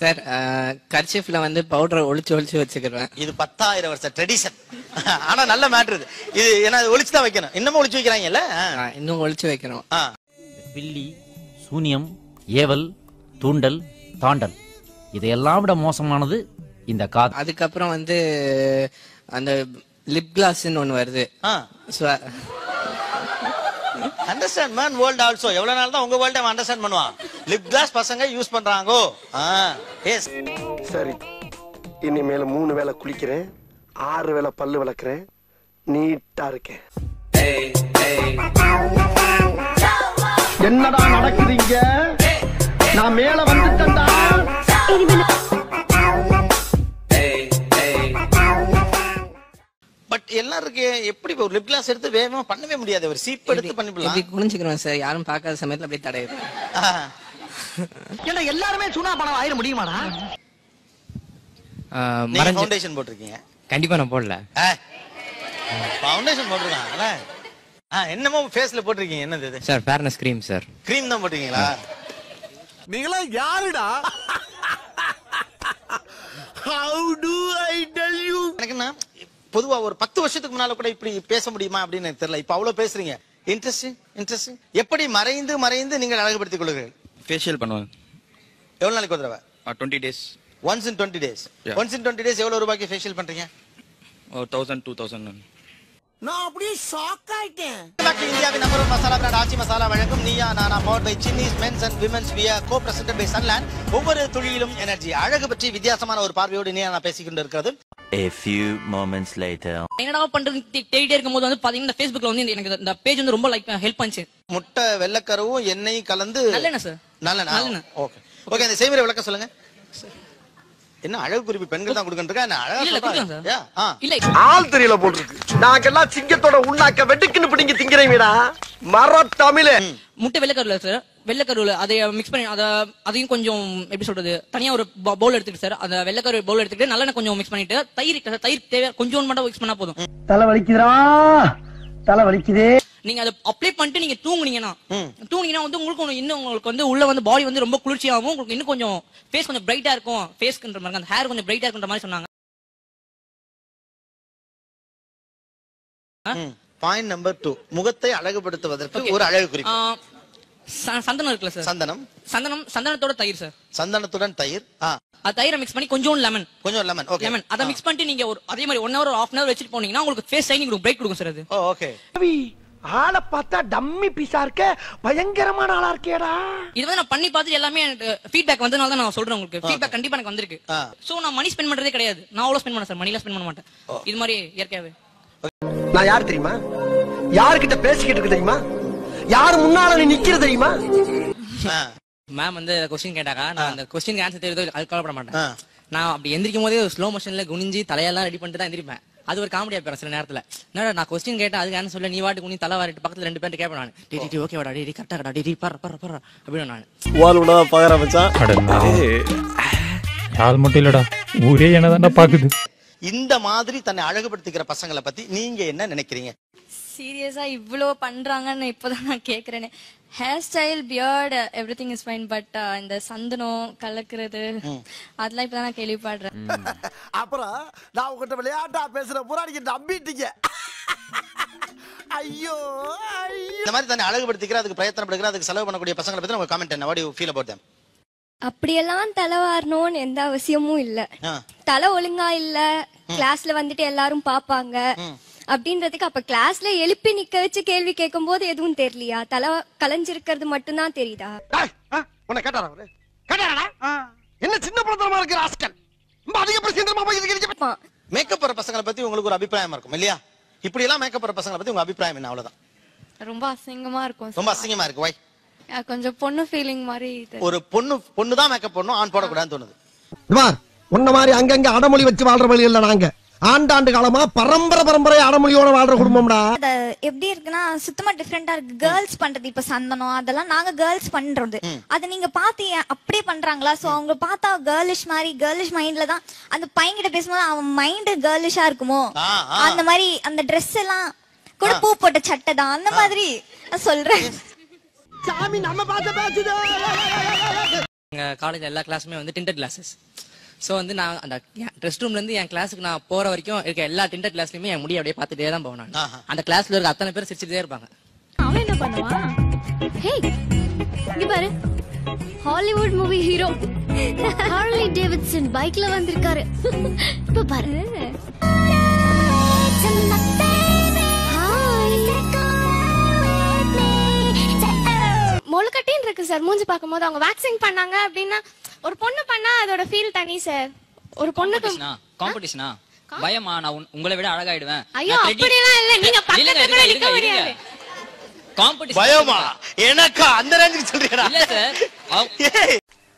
Sir கர்ச்சிஃப்ல வந்து பவுடரை ஒளிச்சு ஒளிச்சு வச்சுக்கிடுவேன் இது பத்தாயிரம் வருஷம் ட்ரெடிஷன் ஆனா நல்ல மேட்ரு இது இது ஏன்னா ஒளிச்சு தான் வைக்கணும் இன்னமும் ஒளிச்சு வைக்கிறாங்கல்ல ஆ. ஆ, இன்னும் ஒளிச்சு வைக்கிறோம் ஆ. பில்லி சூனியம் ஏவல் தூண்டல் தாண்டல் இதையெல்லாம் விட மோசமானது இந்த காது அதுக்கப்புறம் வந்து அந்த லிப் கிளாஸ்ன்னு ஒண்ணு வருது ஆ So, understand man world also எவ்வளவு நாள் தான் உங்க வேர்ல்ட் அவன் அண்டர்ஸ்டாண்ட் பண்ணுவான் லிப் கிளாஸ் பசங்க யூஸ் பண்றாங்கோ ஆ எஸ் சரி இனிமேல மூணு வேளை குளிக்கிறேன் ஆறு வேளை பல்லு விளக்குறேன் நீட்டா இருக்கேன் என்னடா நடக்குது இங்க நான் மேல வந்துட்டேன்டா பட் எல்லாருக்கு எப்படி ஒரு லிப் கிளாஸ் எடுத்து வேகமா பண்ணவே முடியாது ஒரு சீப் எடுத்து இப்படி பண்ணிவிடலாம் குனிஞ்சுக்கிறோம் சார் யாரும் பார்க்காத சமயத்துல அப்படியே தடையிடுறேன் ஆ. ஏன்னா எல்லாருமே சுனா பணம் ஆயிட முடியுமாடா நீங்க ஃபவுண்டேஷன் போட்டிருக்கீங்க கண்டிப்பா நான் போடல ஃபவுண்டேஷன் போட்டிருக்காங்கல்ல ஆ என்னமோ ஃபேஸ்ல போட்டிருக்கீங்க என்னது இது sir fairness cream sir cream தான் போட்டிருக்கீங்களா நீங்களா யாருடா how to I tell you எனக்கு என்ன பொதுவா ஒரு பத்து வருஷத்துக்கு முன்னால கூட இப்படி பேச முடியுமா அப்படின்னு எனக்கு தெரியல இப்ப அவ்வளவு பேசுறீங்க இன்ட்ரெஸ்டிங் இன்ட்ரெஸ்டிங் எப்படி மறைந்து மறைந்து நீங்கள் அழகுபடுத்திக் கொள்கிறீர்கள் ஃபேஷியல் பண்ணுவேன் எவ்வளவு நாளைக்கு ஒரு தடவை twenty days once in twenty days Yeah. Once in twenty days எவ்வளவு ரூபாய்க்கு ஃபேஷியல் பண்றீங்க ஒரு தௌசண்ட் டூ தௌசண்ட் நான் அப்படியே ஷாக் ஆயிட்டேன் Back to இந்தியாவின் நம்பர் ஒன் மசாலா பிராண்ட் ஆச்சி மசாலா வழங்கும் நீயா நானா பவர் பை சின்னிஸ் mens and womens via go presented by Sunland ஒவ்வொரு தொழிலும் எனர்ஜி அழகு பற்றி வித்தியாசமான ஒரு பார்வையோடு நீயா நான் பேசிக் கொண்டு இருக்கிறது A few moments later. என்னடா பண்றது தே- தேடிட்டே இருக்கும்போது வந்து பாத்தீங்கன்னா இந்த Facebookல வந்து இந்த- எனக்கு இந்த பேஜ் வந்து ரொம்ப லைக் ஹெல்ப் பண்ணுச்சு முட்டை வெள்ளக்கருவும் எண்ணெய் கலந்து நல்லெண்ணெய் சார் நல்லெண்ணெய் நல்லெண்ணெய். ஓகே ஓகே அந்த செய்முறை விளக்க சொல்லுங்க என்ன அழகு குறிப்பு பெண்கள் தான் கொடுக்கறதுக்கா என்ன அழகா இல்ல இல்ல சொல்றாங்க. கொடுக்கலாம் Yeah, ஆ. சார் இல்ல ஆள் தெரியல போட்டுருக்கு நாங்கெல்லாம் சிங்கத்தோட உண்ணாக்க வெட்டுக்குன்னு பிடிங்க திங்கிறீங்கடா மர தமிழே முட்டை வெள்ளைக்கருல சார் வெள்ளைக்கருவில் அதை மிக்ஸ் பண்ணி அதை அதையும் கொஞ்சம் எப்படி சொல்றது தனியா ஒரு பவுல் எடுத்துக்கிட்டு சார் அந்த வெள்ளைக்கரு பவுல் எடுத்துக்கிட்டு நல்லெண்ணெய் கொஞ்சம் மிக்ஸ் பண்ணிட்டு தயிர் இருக்கு சார் தயிர் தேவை கொஞ்சம் மட்டும் மிக்ஸ் பண்ணா போதும் தலை வலிக்குதுடா தலை வலிக்குதே நீங்க அதை அப்ளை பண்ணிட்டு நீங்க தூங்குனீங்கன்னா தூங்குனீங்கன்னா வந்து உங்களுக்கு ஒண்ணு இன்னும் உங்களுக்கு வந்து உள்ள வந்து பாடி வந்து ரொம்ப குளிர்ச்சியாகும் உங்களுக்கு இன்னும் கொஞ்சம் ஃபேஸ் கொஞ்சம் பிரைட்டா இருக்கும் ஃபேஸ்க்குன்ற மாதிரி அந்த ஹேர் கொஞ்சம் பிரைட்டா இருக்குன்ற மாதிரி சொன்னாங்க பாயிண்ட் நம்பர் டூ முகத்தை அழகுபடுத்துவதற்கு ஒரு அழகு குறிப்பு ஆ, ச- சந்தனம் இருக்குல்ல சார் சந்தனம் சந்தனம் சந்தனத்தோட தயிர் சார் சந்தனத்துடன் தயிர் ஆ அது தயிரை மிக்ஸ் பண்ணி கொஞ்சம் லெமன் கொஞ்சம் லெமன் ஓகே லெமன் அதை மிக்ஸ் பண்ணிட்டு நீங்க ஒரு அதே மாதிரி one hour half an hour வச்சுட்டு போனீங்கன்னா உங்களுக்கு ஃபேஸ் ஷைனிங் கொடுக்கும் பிரைட் கொடுக்கும் சார் அது ஓ ஓகே ஆளை பார்த்தா டம்மி பீஸா இருக்க பயங்கரமான ஆளா இருக்கேடா இது வந்து நான் பண்ணி பார்த்துட்டு எல்லாமே எனக்கு ஃபீட்பேக் வந்தனால தான் நான் சொல்றேன் உங்களுக்கு ஃபீட்பேக் கண்டிப்பா எனக்கு வந்திருக்கு ஆ. சோ நான் மணி ஸ்பெண்ட் பண்றதே கிடையாது நான் அவ்வளவு ஸ்பெண்ட் பண்ண சார் மணிலாம் ஸ்பெண்ட் பண்ண மாட்டேன் இது மாதிரி இயற்கையாவே நான் யார் தெரியுமா யாருக்கிட்ட பேசிக்கிட்டு இருக்கு தெரியுமா யார் முன்னால நீ நிக்கிற தெரியுமா மேம் வந்து கொஸ்டின் கேட்டாக்கா நான் அந்த கொஸ்டின் ஆன்சர் தெரியுதோ அது கவலைப்பட மாட்டேன் ஆ. நான் அப்படி எந்திரிக்கும் போதே ஸ்லோ மோஷன்ல குனிஞ்சு தலையெல்லாம் ரெடி பண்ணிட்டு தான் எந்திரிப்பேன் அது ஒரு காமெடியா போயிடும் சில நேரத்துல என்னடா நான் கொஸ்டின் கேட்டேன் அதுக்கு ஆன்சர் சொல்ல நீ வாட்டு குனி தலை வாரிட்டு பக்கத்துல ரெண்டு பேர்ட்டு கேட்பேன் நான் டி டி ஓகே வாடா டி கரெக்டா கடா டி பர்ற பர்ற பர்ற அப்படின்னு நான் வாலோட பாக்குற மச்சான் ஆள் மட்டும் இல்லடா ஊரே என்னதான்டா பாக்குது இந்த மாதிரி தன்னை அழகுபடுத்திக்கிற பசங்களை பத்தி நீங்க என்ன நினைக்கிறீங்க சீரியஸா இவ்ளோ பண்றாங்கன்னு இப்போதான் நான் கேக்குறேனே hair style beard everything is fine but இந்த சந்தனம் கலக்குறது அதெல்லாம் இப்பதான் நான் கேள்விப்படுறேன் அப்புறம் நான் உங்ககிட்ட விளையாட்டா பேசுற பூரா நீங்க நம்பிட்டீங்க ஐயோ ஐயோ இந்த மாதிரி தன்னை அழகுபடுத்திக்கிற அதுக்கு பிரயத்தனப்படுகிற அதுக்கு செலவு பண்ணக்கூடிய பசங்களை பத்தி உங்க கமெண்ட் என்ன what you feel about them அப்படியெல்லாம் தலை வாரணும்னு எந்த அவசியமும் இல்ல ஆ. தலை ஒழுங்கா இல்ல கிளாஸ்ல வந்துட்டு எல்லாரும் பாப்பாங்க அப்படின்றதுக்கு அப்ப கிளாஸ்ல எழுப்பி நிக்க வச்சு கேள்வி கேட்கும் போது எதுவும் தெரியலையா தலை கலைஞ்சிருக்கிறது மட்டும்தான் தெரியுதா டேய், ஆ, உன்னை கேட்டாரா அவரு கேட்டாரா என்ன சின்ன பழத்தனமா இருக்கிற ஆஸ்கல் ரொம்ப அதிக பிரச்சனை போய் இருக்கீங்க ஆமா. மேக்கப் போற பசங்களை பத்தி உங்களுக்கு ஒரு அபிப்பிராயம் இருக்கும் இல்லையா இப்படி எல்லாம் மேக்கப் போற பசங்களை பத்தி உங்க அபிப்பிராயம் என்ன அவ்வளவுதான் ரொம்ப அசிங்கமா இருக்கும் ரொம்ப அசிங்கமா இருக்கு வை கொஞ்சம் பொண்ணு ஃபீலிங் மாதிரி ஒரு பொண்ணு பொண்ணு தான் மேக்கப் போடணும் ஆண் போடக்கூடாதுன்னு தோணுது பார் உன்ன மாதிரி அங்கங்க அடமொழி வச்சு வாழ்ற வழி இல்ல நாங்க ஆண்டாண்டு காலமா பரம்பரை பரம்பரை அடமொழியோட வாழ்ற குடும்பம்டா அது எப்படி இருக்குன்னா சுத்தமா டிஃப்ரெண்டா இருக்கு கேர்ள்ஸ் பண்றது இப்ப சந்தனம் அதெல்லாம் நாங்க கேர்ள்ஸ் பண்றது அது நீங்க பார்த்து ஏன் அப்படியே பண்றாங்களா சோ அவங்க பார்த்தா கேர்லிஷ் மாதிரி கேர்லிஷ் மைண்ட்ல தான் அந்த பையன்கிட்ட பேசும்போது அவன் மைண்ட் கேர்லிஷா இருக்குமோ ஆ, ஆ. அந்த மாதிரி அந்த Dress எல்லாம் கூட பூ போட்ட சட்டை தான் அந்த மாதிரி நான் சொல்றேன் சாமி நம்ம பார்த்த பேசுதோ எங்க காலேஜ் எல்லா கிளாஸுமே வந்து டிண்டட் கிளாஸஸ் ஸோ வந்து நான் அந்த ரெஸ்ட் ரூம்ல இருந்து என் கிளாஸுக்கு நான் போற வரைக்கும் இருக்க எல்லா டிண்டட் கிளாஸ்லயுமே என் முடி அப்படியே பார்த்துட்டே தான் போவேன் நான் அந்த கிளாஸ்ல இருக்க அத்தனை பேர் சிரிச்சுட்டே இருப்பாங்க அவன் என்ன பண்ணுவான் ஹே இங்க பாரு Hollywood movie hero Harley Davidson பைக்ல வந்திருக்காரு இப்ப பாரு முழுக்கட்டின்னு இருக்கு சார் மூஞ்சி பார்க்கும்போது அவங்க வேக்சிங் பண்ணாங்க அப்படின்னா ஒரு பொண்ணு பண்ணா அதோட ஃபீல் தனி சார் ஒரு பொண்ணுக்கு காம்படிஷனா பயமா நான் உன்- உங்களை விட அழகாயிடுவேன் ஐயோ அப்படியெல்லாம் இல்ல நீங்க பக்கத்துல கூட நிக்க முடியாது காம்படிஷன் பயமா எனக்கா அந்த ரேஞ்சுக்கு சொல்றீங்களா இல்ல சார் ஏய்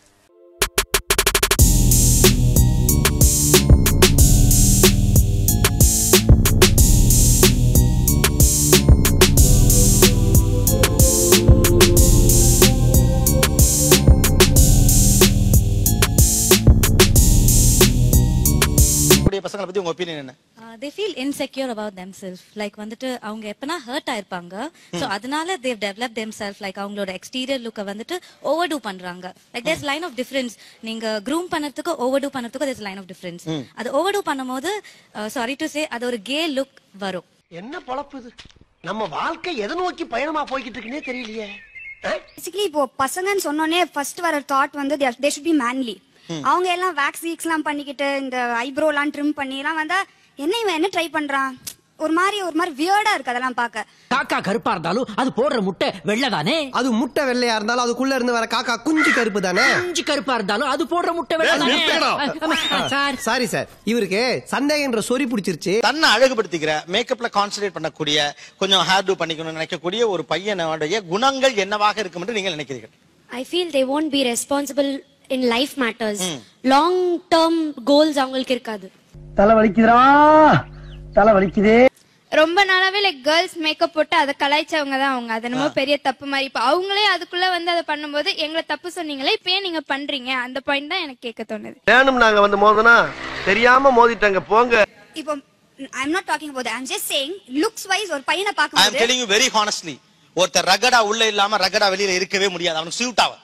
கூடிய பசங்களை பத்தி உங்க ஒப்பீனியன் என்ன they feel insecure about them self like வந்துட்டு அவங்க எப்பனா ஹர்ட் ஆயிருப்பாங்க ஸோ அதனால they develop them self like அவங்களோட எக்ஸ்டீரியர் லுக்கை வந்துட்டு ஓவர் டூ பண்றாங்க like there's line of difference நீங்க க்ரூம் பண்ணதுக்கு ஓவர் டூ பண்ணதுக்கு தேர்ஸ் லைன் ஆஃப் டிஃபரன்ஸ் அது ஓவர் டூ பண்ணும்போது சாரி டு சே அது ஒரு கே லுக் வரும் என்ன பொழப்பு இது நம்ம வாழ்க்கை எதை நோக்கி பயணமா போய்கிட்டு இருக்குன்னே தெரியலையே பேசிக்கலி இப்போ பசங்கன்னு சொன்னோனே ஃபர்ஸ்ட் வர தாட் வந்து தே ஷுட் பி மேன்லி அவங்க எல்லாம் வேக்ஸ் வீக்ஸ் எல்லாம் பண்ணிக்கிட்டு இந்த ஐப்ரோ எல்லாம் ட்ரிம் பண்ணி எல்லாம் வந்தா என்ன இவன் என்ன ட்ரை பண்றான் ஒரு மாதிரி ஒரு மாதிரி வியர்டா இருக்கு அதெல்லாம் பார்க்க காக்கா கருப்பா இருந்தாலும் அது போடுற முட்டை வெள்ளதானே அது முட்டை வெள்ளையா இருந்தாலும் அதுக்குள்ள இருந்து வர காக்கா குஞ்சு கருப்பு தானே குஞ்சு கருப்பா இருந்தாலும் அது போடுற முட்டை வெள்ளதானே சார் சாரி சார் இவருக்கு சந்தேகன்ற சொறி பிடிச்சிருச்சு தன்னை அழகுபடுத்திக்கிற மேக்கப்ல கான்சென்ட்ரேட் பண்ணக்கூடிய கொஞ்சம் ஹேர் டூ பண்ணிக்கணும்னு நினைக்கக்கூடிய ஒரு பையனுடைய குணங்கள் என்னவாக இருக்கும் என்று நீங்கள் நினைக்கிறீர்கள் I feel they won't be responsible in life matters long term goals அவங்களுக்கு இருக்காது தலை வலிக்குதுடா தலை வலிக்குதே ரொம்ப நாளாவே லைக் கேர்ள்ஸ் மேக்கப் போட்டு அதை கலாய்ச்சவங்க தான் அவங்க அது என்னமோ பெரிய தப்பு மாதிரி இப்ப அவங்களே அதுக்குள்ள வந்து அதை பண்ணும்போது எங்களை தப்பு சொன்னீங்களே இப்ப ஏன் நீங்க பண்றீங்க அந்த பாயிண்ட் தான் எனக்கு கேட்க தோணுது வேணும் நாங்க வந்து மோதனா தெரியாம மோதிட்டாங்க போங்க இப்போ I am not talking about I am just saying looks wise ஒரு பையனை ஐ எம் பார்க்கும்போது டெலிங் யூ வெரி ஹானஸ்ட்லி ஒருத்தர் ரகடா உள்ள இல்லாம ரகடா வெளியில இருக்கவே முடியாது அவனுக்கு சூட் ஆகும்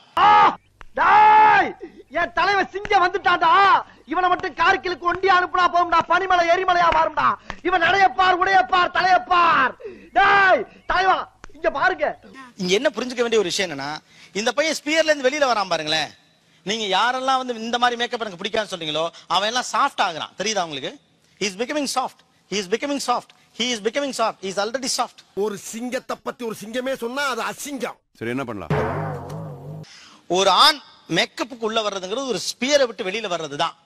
டேய் என் தலைவன் சிங்க வந்துட்டான்டா இவனை மட்டும் கார்கிலுக்கு ஒண்டி அனுப்புனா போகும்டா பனிமலை எரிமலையா மாறும்டா இவன் நடையப்பார் உடையப்பார் தலையப்பார் டேய் தலைவா இங்க பாருங்க இங்க என்ன புரிஞ்சுக்க வேண்டிய ஒரு விஷயம் என்னன்னா இந்த பையன் ஸ்பியர்ல இருந்து வெளியில வரான் பாருங்களேன் நீங்க யாரெல்லாம் வந்து இந்த மாதிரி மேக்கப் எனக்கு பிடிக்காதுன்னு சொன்னீங்களோ அவன் எல்லாம் சாஃப்ட் ஆகுறான் தெரியுதா உங்களுக்கு he is becoming soft he is becoming soft he is becoming soft he is already soft ஒரு சிங்கத்தை பத்தி ஒரு சிங்கமே சொன்னா அது அசிங்கம் சரி என்ன பண்ணலாம் ஒரு ஆண் மேக்கப்புக்கு உள்ள வர்றதுங்கிறது ஒரு ஸ்பியரை விட்டு வெளியில வர்றதுதான்